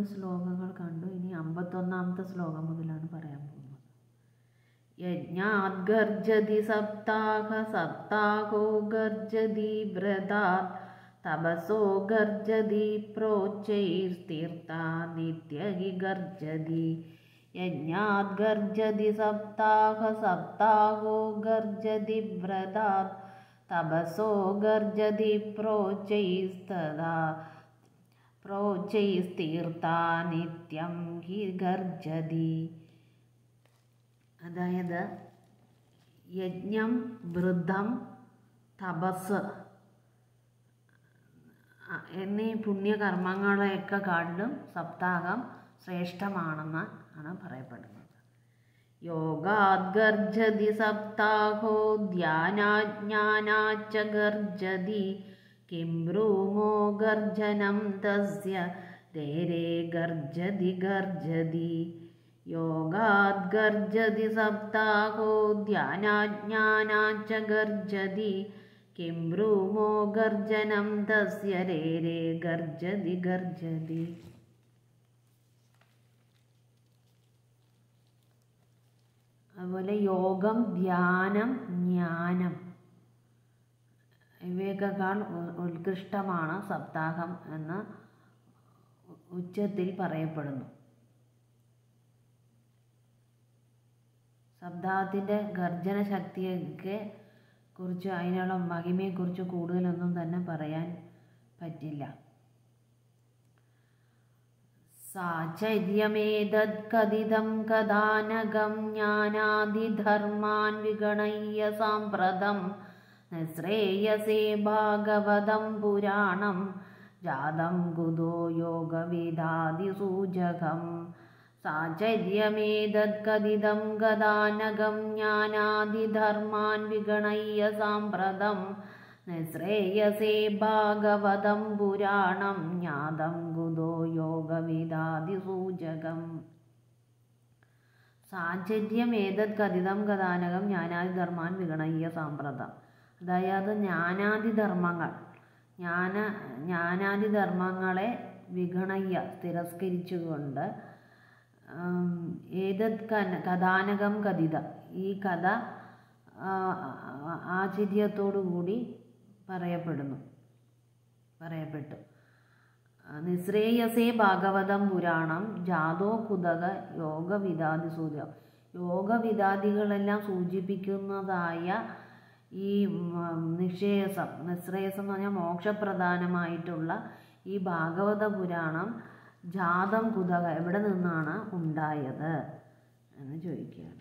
ശ്ലോകങ്ങൾ കണ്ടു ഇനി അമ്പത്തൊന്നാമത്തെ ശ്ലോകം മുതലാണ് പറയാൻ പോകുന്നത് യജ്ഞാത് ഗർജതി സപ്താഹ സപ്താഹോ ഗർജതി വ്രതാത് തപസോ ഗർജതി പ്രോച്ചൈർതീർത്ഥ നിത്യഹി ഗർജതി യജ്ഞാത് ഗർജതി സപ്താഹ സപ്താഹോ ഗർജതി വ്രതാത് തപസോ ഗർജതി പ്രോച്ചൈസ്തദാ പ്രോച്ചൈസ്തീർത്ഥ നിത്യം ഹി ഗർജതി അതായത് യജ്ഞം വൃദ്ധം തപസ് ആ, എന്നീ പുണ്യകർമ്മങ്ങളെയൊക്കെ കാട്ടിലും സപ്താഹം ശ്രേഷ്ഠമാണെന്ന് ആണ് പറയപ്പെടുന്നത് യോഗാത് ഗർജതി സപ്താഹോ ധ്യാനാജ്ഞാനാച്ച ഗർജതി കിം ബ്രൂമോ ഗർജനം തസ്യ രേ രേ ഗർജതി ഗർജതി യോഗാത് ഗർജതി സപ്താഹോ ധ്യാനാജ്ഞാനാച്ച ഗർജതി കിം ബ്രൂമോ ഗർജനം തസ്യ രേ രേ ഗർജതി ഗർജതി അതുപോലെ യോഗം ധ്യാനം ജ്ഞാനം ഇവയൊക്കെക്കാൾ ഉ- ഉത്കൃഷ്ടമാണ് സപ്താഹം എന്ന് ഉച്ചത്തിൽ പറയപ്പെടുന്നു സപ്താഹത്തിൻ്റെ ഗർജന ശക്തിയൊക്കെ കുറിച്ച് അതിനുള്ള മഹിമയെക്കുറിച്ച് കൂടുതലൊന്നും തന്നെ പറയാൻ പറ്റില്ല സാചര്യമേതത് കഥിതം കഥാനകം ജ്ഞാനാദിധർമാൻ വിഗണയ്യ സാമ്പ്രതം നിശ്രേയസേ ഭാഗവതം പുരാണം ജാതം കുതോ യോഗവിദാദിസൂചകം സാചര്യമേതത് കഥിതം ഗതാനകം ജ്ഞാനാദിധർമാൻ വിഗണയ്യ സാമ്പ്രതം നിശ്രേയസേ ഭാഗവതം പുരാണം ജ്ഞാതം കുതോ യോഗവിദാദിസൂചകം സാഹചര്യമേതത് കഥിതം കഥാനകം ജ്ഞാനാദിധർമാൻ വിഗണയ്യ സാമ്പ്രതം അതായത് ജ്ഞാനാദിധർമ്മങ്ങൾ ജ്ഞാന ജ്ഞാനാദിധർമ്മങ്ങളെ വിഗണയ്യ തിരസ്കരിച്ചുകൊണ്ട് ഉം, ഏതത് കന കഥാനകം കഥിത ഈ കഥ ആ, ആ- ആശ്ചര്യത്തോടു കൂടി പറയപ്പെടുന്നു പറയപ്പെട്ടു നിശ്രേയസേ ഭാഗവതം പുരാണം ജാതോ കുതക യോഗവിദാതി സൂചകം യോഗവിദാദികളെല്ലാം സൂചിപ്പിക്കുന്നതായ ഈ ഉം, നിശ്രേയസം നിശ്രേയസം എന്ന് പറഞ്ഞാൽ മോക്ഷപ്രധാനമായിട്ടുള്ള ഈ ഭാഗവത പുരാണം ജാതം കുതക എവിടെ നിന്നാണ് ഉണ്ടായത് എന്ന് ചോദിക്കുകയാണ്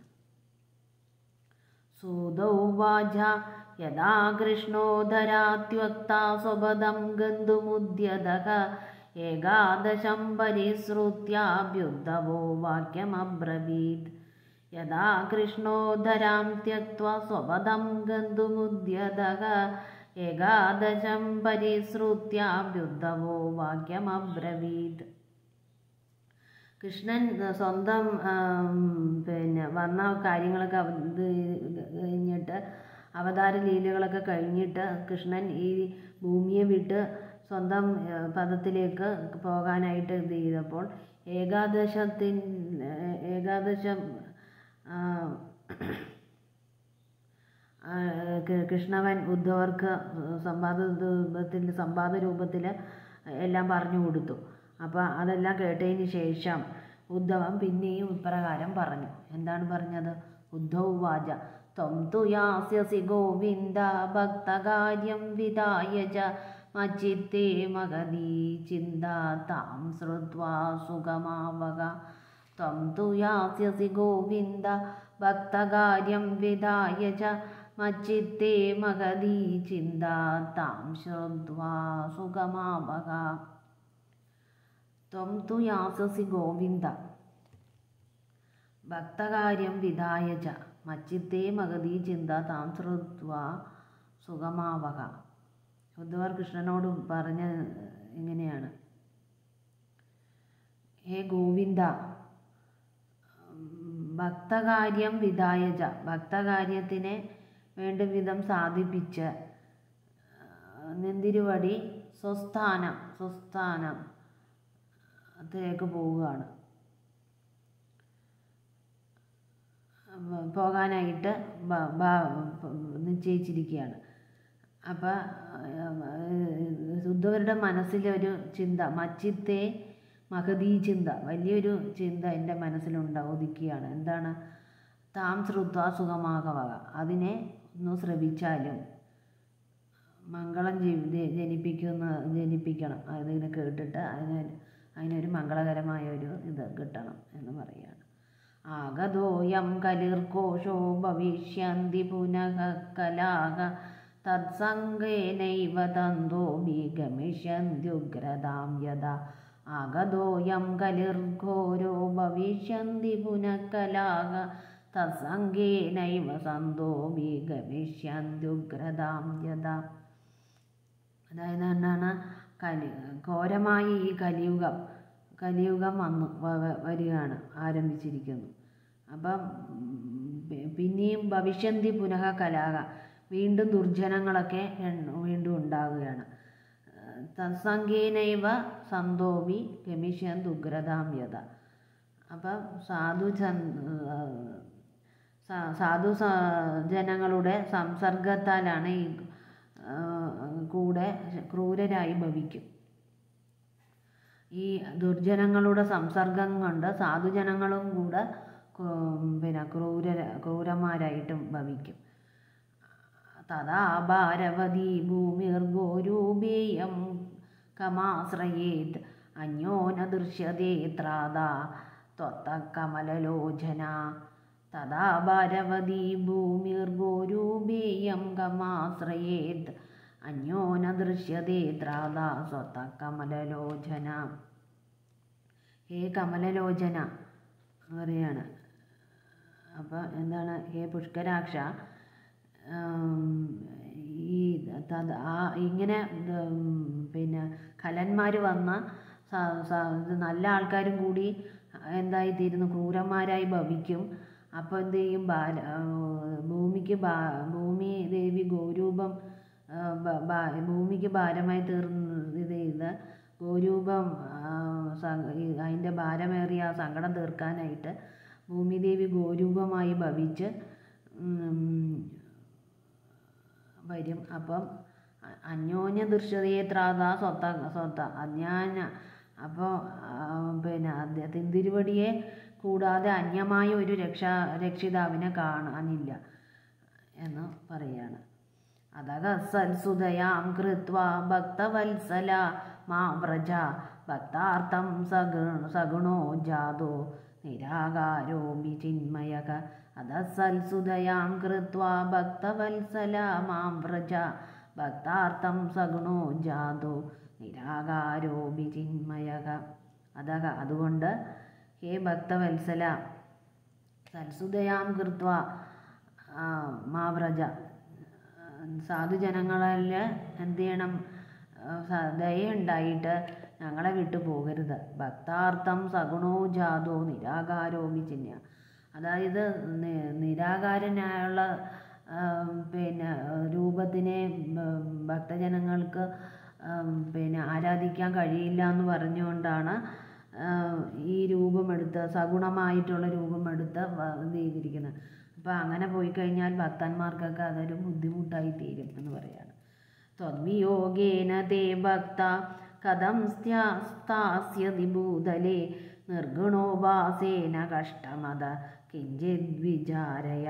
സൂതൗവാച യഥാ കൃഷ്ണോധരാത്യുക്താ സ്വപദം ഗന്ധുമുദ്യതഃ ഏകാദശം പരിശ്രുത്യാഭ്യുദ്ധവോ വാക്യമബ്രവീത് യഥാ കൃഷ്ണോധരാം ത്യക്ത്വാ സ്വപദം ഗന്ധുമുദ്യതഃ ഏകാദശം പരിശ്രുത്യാഭ്യുദ്ധവോ വാക്യമബ്രവീത് കൃഷ്ണൻ സ്വന്തം ആം, പിന്നെ വന്ന കാര്യങ്ങളൊക്കെ അവ- ഇത് കഴിഞ്ഞിട്ട് അവതാര ലീലകളൊക്കെ കഴിഞ്ഞിട്ട് കൃഷ്ണൻ ഈ ഭൂമിയെ വിട്ട് സ്വന്തം ആ, പദത്തിലേക്ക് പോകാനായിട്ട് ഇത് ചെയ്തപ്പോൾ ഏകാദശത്തിൻ ഏകാദശം ആ, ആ, കൃ- കൃഷ്ണവൻ ഉദ്ധവർക്ക് സംവാദ രൂപത്തിൽ സംവാദ രൂപത്തിൽ എല്ലാം പറഞ്ഞു കൊടുത്തു അപ്പോൾ അതെല്ലാം കേട്ടതിന് ശേഷം ഉദ്ധവൻ പിന്നെയും ഇപ്രകാരം പറഞ്ഞു എന്താണ് പറഞ്ഞത് ഉദ്ധവ് വാച ത്വം തു യാസ്യസി ഗോവിന്ദ ഭക്തകാര്യം വിധായ ച മച്ചിത്തേ മഗതി ചിന്ത താം ശ്രുത്വാ സുഖമാവക ത്വം തു യാസ്യസി ഗോവിന്ദ ഭക്തകാര്യം വിധായ ച മച്ചിത്തേ മഗതി ചിന്ത താം ശ്രുത്വാ സുഖമാവക ത്വം തു യാസസി ഗോവിന്ദ ഭക്തകാര്യം വിധായ ച മച്ചിത്തേ മഗതി ചിന്ത താം ശ്രുത്വാ സുഖമാവക ഉദ്ധവർ കൃഷ്ണനോട് പറഞ്ഞ ഇങ്ങനെയാണ് ഹേ ഗോവിന്ദ ഉം, ഭക്തകാര്യം വിധായജ ഭക്തകാര്യത്തിനെ വേണ്ട വിധം സാധിപ്പിച്ച് ആ, നെന്തിരുവടി സ്വസ്ഥാനം സ്വസ്ഥാനം ത്തിലേക്ക് പോവുകയാണ് പോകാനായിട്ട് ബ- ബ- നിശ്ചയിച്ചിരിക്കുകയാണ് അപ്പം ഉദ്ധവരുടെ മനസ്സിലൊരു ചിന്ത മച്ചിത്തെ മഹതീ ചിന്ത വലിയൊരു ചിന്ത എൻ്റെ മനസ്സിലുണ്ട ഉദിക്കുകയാണ് എന്താണ് താം ശ്രുത്വ സുഖമാകവക അതിനെ ഒന്ന് ശ്രവിച്ചാലും മംഗളം ജീവി ജനിപ്പിക്കുന്ന ജനിപ്പിക്കണം അതിനെ കേട്ടിട്ട് അതിന് അതിനൊരു മംഗളകരമായ ഒരു ഇത് കിട്ടണം എന്ന് പറയുകയാണ് ആഗതോയം കലിർകോശോ ഭവിഷ്യന്തി പുനഃ കലാക തത്സംഗേനൈവ തന്തോഭി ഗമിഷ്യന്ത്യുഗ്രതാം യഥാ ആഗതോയം കലിർഘോരോ ഭവിഷ്യന്തി പുനഃ കലാക തത്സംഗേനൈവ സന്തോഭി ഗമിഷ്യന്ത്യുഗ്രതാം യഥാ അതായത് എന്താണ് കലി ഘോരമായി ഈ കലിയുഗം കലിയുഗം വന്നു വ- വ- വരികയാണ് ആരംഭിച്ചിരിക്കുന്നു അപ്പം ഉം, പി- പിന്നെയും ഭവിഷ്യന്തി പുനഃ കലാക വീണ്ടും ദുർജനങ്ങളൊക്കെ എണ്ണ- വീണ്ടും ഉണ്ടാവുകയാണ് തത്സംഗേനൈവ സന്തോപി ഗമിഷ്യൻ ദുഗ്രതാം യഥ അപ്പം സാധു സ- സാധു സ- ജനങ്ങളുടെ സംസർഗത്താലാണ് ഈ ആ, കൂടെ ക്രൂരരായി ഭവിക്കും ഈ ദുർജനങ്ങളുടെ സംസർഗം കൊണ്ട് സാധുജനങ്ങളും കൂടെ കു- പിന്നെ ക്രൂര ക്രൂരന്മാരായിട്ടും ഭവിക്കും തഥാ ഭാരവതി ഭൂമിർഗോരൂപേയം കമാശ്രയേത് അന്യോന ദൃശ്യതേ ത്രാതാ ത്വത്തകമലലോചന തഥാ ഭാരവതി ഭൂമിർഗോരൂപേയം കമാശ്രയേത് അന്യോന ദൃശ്യതേ ത്രാതാ സ്വത്തകമലലോചന ഹേ കമലലോചന പറയാണ് അപ്പോൾ എന്താണ് ഹേ പുഷ്കരാക്ഷ ആം, ഈ തത് ആ ഇങ്ങനെ ഉം, പിന്നെ കലന്മാർ വന്ന സ- സ- ഇത് നല്ല ആൾക്കാരും കൂടി എന്തായിത്തീരുന്നു ക്രൂരന്മാരായി ഭവിക്കും അപ്പോൾ എന്ത് ചെയ്യും ബാല ആ, ഭൂമിക്ക് ബാ ഭൂമി ദേവി ഗോരൂപം ആ, ബ- ബാ- ഭൂമിക്ക് ഭാരമായി തീർന്ന് ഇത് ചെയ്ത് ഗോരൂപം ആ, സ- ഈ അതിൻ്റെ ഭാരമേറിയ ആ സങ്കടം തീർക്കാനായിട്ട് ഭൂമിദേവി ഗോരൂപമായി ഭവിച്ച് ഉം, വരും അപ്പം അ- അന്യോന്യ ദൃശ്യതയെ ത്രാത സ്വത്ത സ്വത്ത അജ്ഞാന അപ്പോൾ പിന്നെ അദ്ദേഹത്തിന് തിരുവടിയെ കൂടാതെ അന്യമായ ഒരു രക്ഷാ രക്ഷിതാവിനെ കാണാനില്ല എന്ന് പറയാണ് അതക സൽസുതയാം കൃത്വ ഭക്തവത്സല മാ വ്രജ ഭക്താർത്ഥം സഗു സഗുണോ ജാതോ നിരാകാരോപി ചിന്മയക അധസൽസുതയാം കൃത്വ ഭക്തവത്സല മാം വ്രജ ഭക്താർത്ഥം സഗുണോ ജാതോ നിരാകാരോപി ചിന്മയക അതക അതുകൊണ്ട് ഹേ ഭക്തവത്സല സൽസുതയാം കൃത്വ ആ, മാ വ്രജ സാധുജനങ്ങളിൽ എന്ത് ചെയ്യണം ആ, സ- ദയുണ്ടായിട്ട് ഞങ്ങളെ വിട്ടു പോകരുത് ഭക്താർത്ഥം സഗുണോ ജാതോ നിരാകാരോ വിചിന്യ അതായത് നി- നിരാകാരനായുള്ള ആ, പിന്നെ രൂപത്തിനെ ഉം, ഭക്തജനങ്ങൾക്ക് ഉം, പിന്നെ ആരാധിക്കാൻ കഴിയില്ല എന്ന് പറഞ്ഞുകൊണ്ടാണ് ആ, ഈ രൂപമെടുത്ത് സഗുണമായിട്ടുള്ള രൂപമെടുത്ത് വ- ഇത് ചെയ്തിരിക്കുന്നത് അപ്പോൾ അങ്ങനെ പോയി കഴിഞ്ഞാൽ ഭക്തന്മാർക്കൊക്കെ അതൊരു ബുദ്ധിമുട്ടായി തീരും എന്ന് പറയാണ് ത്വദ്വിയോഗേന തേ ഭക്ത കഥം സ്ത്യ- സ്ഥാസ്യതി ഭൂതലേ നിർഗുണോപാസേന കഷ്ടമത കിഞ്ചിത് വിചാരയ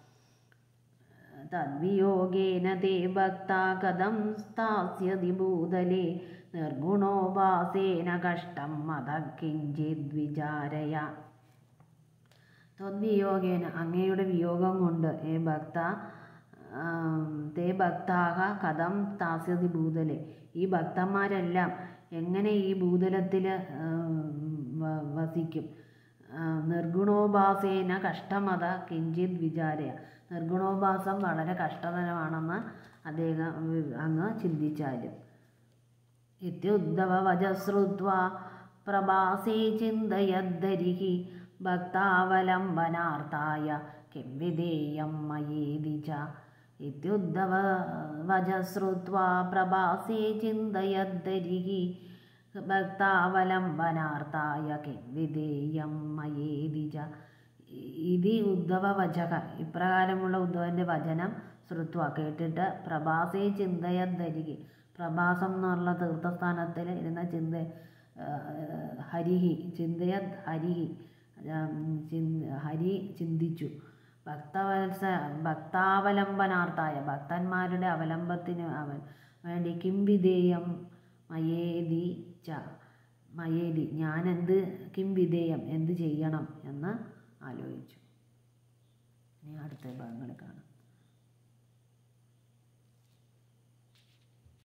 തദ്വിയോഗേന തേ ഭക്ത കഥം സ്ഥാസ്യതി ഭൂതലേ നിർഗുണോപാസേന കഷ്ടം മത കിഞ്ചിത് വിചാരയ ത്വദ്വിയോഗേന അങ്ങയുടെ വിയോഗം കൊണ്ട് ഏ ഭക്ത ആം, തേ ഭക്താഹ കഥം താസ്യതി ഭൂതലെ ഈ ഭക്തന്മാരെല്ലാം എങ്ങനെ ഈ ഭൂതലത്തിൽ വസിക്കും ആ, നിർഗുണോപാസേന കഷ്ടമത കിഞ്ചിത് വിചാരയ നിർഗുണോപാസം വളരെ കഷ്ടതരമാണെന്ന് അദ്ദേഹം വി- അങ്ങ് ചിന്തിച്ചാലും ഇത്യുദ്ധവ വചശ്രുത്വാ പ്രഭാസേ ചിന്തയദ്ധരിഹി ഭക്താവലംബനാർത്ഥായ കിം വിധേയം മയേതി ച ഇത്യുദ്ധവ വചശ്രുത്വാ പ്രഭാസേ ചിന്തയദ്ധരിഹി ഭക്താവലംബനാർത്ഥായ കിം വിധേയം മയേതി ച ഇതി ഉദ്ധവ വചക ഇപ്രകാരമുള്ള ഉദ്ധവൻ്റെ വചനം ശ്രുത്വ കേട്ടിട്ട് പ്രഭാസേ ചിന്തയദ്ധരികെ പ്രഭാസം എന്നുള്ള തീർത്ഥസ്ഥാനത്തിൽ ഇരുന്ന ചിന്ത ഹരിഹി ചിന്തയത് ഹരിഹി ഹരി ചിന്തിച്ചു ഭക്തവത്സ ഭക്താവലംബനാർത്ഥായ ഭക്തന്മാരുടെ അവലംബത്തിന് അവൻ വേണ്ടി കിം വിധേയം മയേതി ച മയേതി ഞാനെന്ത് കിം വിധേയം എന്ത് ചെയ്യണം എന്ന് ആലോചിച്ചു ഇനി അടുത്ത ഭാഗങ്ങൾ കാണാം